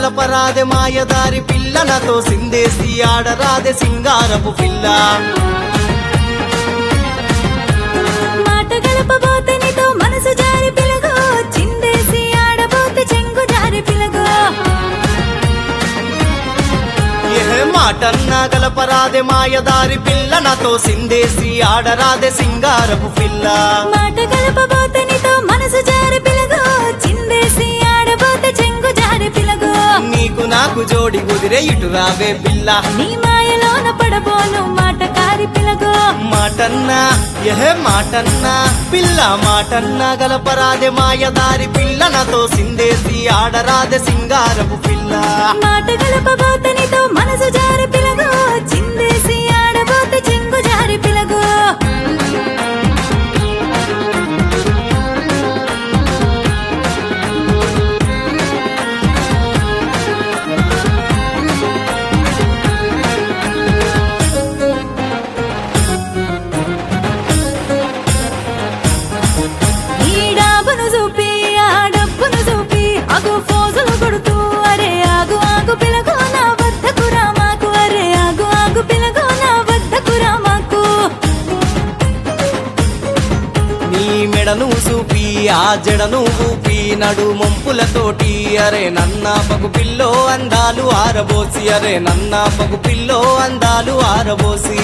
గలపరాదే మాయదారి పిల్లలతో సిందేసి ఆడరాదే సింగారపు పిల్ల మాట గలపబోతే నీతో మనసు జారి పిలుగు చిందేసి ఆడబోతే చెంగు జారి పిలుగు ఏ మాటన్నా గలపరాదే మాయదారి పిల్ల నాతో సిందేసి ఆడరాదే సింగారపు పిల్ల మాట గలపబోతే నీతో మనసు జారి పిలుగు చిందేసి ఆడబోతే చెంగు జారి పిలుగు నీకు నాకు జోడి కుదిరే ఇటు రావే పిల్ల నీ మాయలోన పడబోను మాట కారి పిలుగు మాటన్నా ఎహే మాటన్నా పిల్ల మాటన్నా గలపరాదే మాయదారి పిల్ల నాతో సిందేసి ఆడరాదే సింగారపు పిల్ల మాట గలపబోతే నీతో మనసు జారి పిలుగు చిందేసి ఆడబోతే చెంగు జారి పిలుగు ఈ డాబును చూపి ఆ డబ్బును చూపి అగు ఫోజులు కొడుతూ అరే ఆగు ఆగు పిలగు నా వద్దకు రామాకు అరే ఆగు ఆగు పిలగు నా వద్దకు రామాకు నీ మెడను చూపి ఆ జడను ఊపి నడు మొంపులతోటి అరే నన్న పగు పిల్లో అందాలు ఆరబోసి అరే నన్న పగు పిల్లో అందాలు ఆరబోసి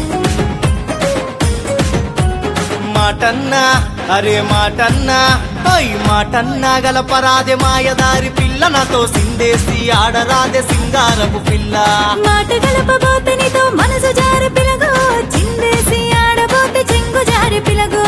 మాటన్నా అరే మాటన్నా అయ్ మాటన్నా గలపరాదే మాయదారి పిల్ల నాతో సిందేసి ఆడరాదే సింగారపు పిల్ల మాట గలపబోతే నీతో మనసు జారి పిలగు చిందేసి ఆడబోతే చెంగు జారి పిలగు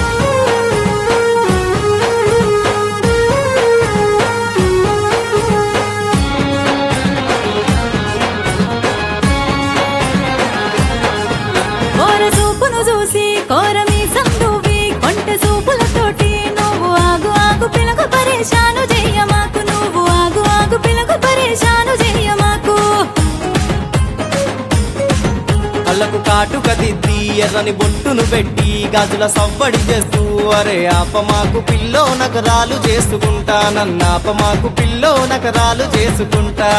కోర చూపును చూసి కోర మీ సందువి కొంటె చూపులతోటి నువ్వు ఆగు ఆగు పిలగు పరేషాను చెయ్యమాకు నువ్వు ఆగు ఆగు పిలగు పరేషాను చెయ్యమాకు కళ్ళకు కాటుక దిద్ది ఎర్రని బొట్టును పెట్టి గాజుల సవ్వడి చేస్తూ అరే ఆపమాకు పిల్లో నగరాలు చేసుకుంటా నన్న ఆపమాకు పిల్లో నగరాలు చేసుకుంటా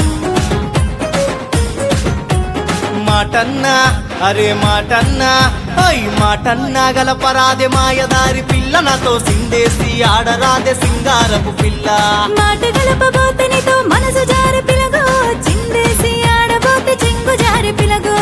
మాటన్నా అరే మాటన్నా అయ్ మాటన్నా గలపరాదే మాయదారి పిల్ల నాతో సిందేసి ఆడరాదే సింగారపు పిల్ల మాట గలపబోతే నీతో మనసు జారి పిలగు చిందేసి ఆడబోతే చెంగు జారి పిలగు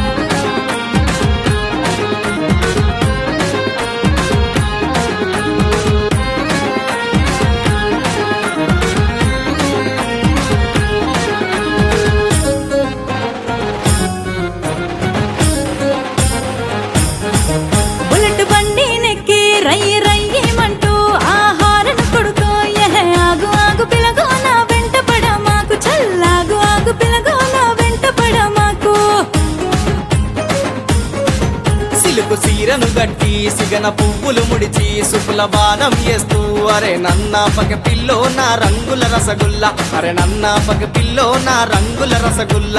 బుల్లెట్ బండి నెక్కి రయ్యి రయ్యమంటూ ఆహారను కొడుతూ ఎహే ఆగు ఆగు పిలగో నా వెంట పడ మాకు చల్లాగు ఆగు పిలగో నా వెంట పడ మాకు సిలుకు సీరను గట్టి సిగన పువ్వులు ముడిచి సుపుల బాణం చేస్తూ అరే నన్న పగ పిల్లో నా రంగుల రసగుల్ల అరే నన్న పగ పిల్లో నా రంగుల రసగుల్ల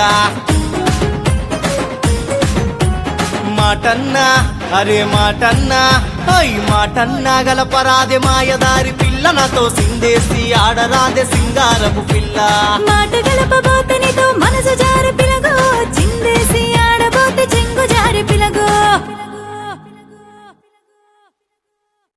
మాటన్నా అరే మాటన్నా అయ్ మాటన్నా గలపరాదే మాయదారి పిల్ల నాతో సిందేసి ఆడరాదే సింగారపు పిల్ల మాట గలపబోతే నీతో